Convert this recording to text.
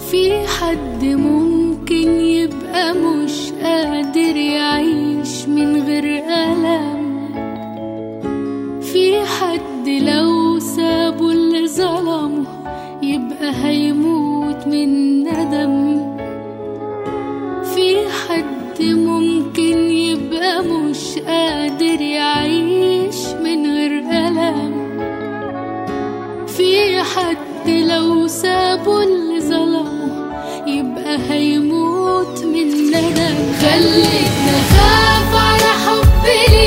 في حد ممكن يبقى مش قادر يعيش من غير ألم في حد لو سابوا اللي ظلمه يبقى هيموت من ندم في حد ممكن يبقى مش قادر يعيش من غير ألم في حد لو سابوا اللي ظلمه يبقى هيموت من ندم خليك نخاف على حب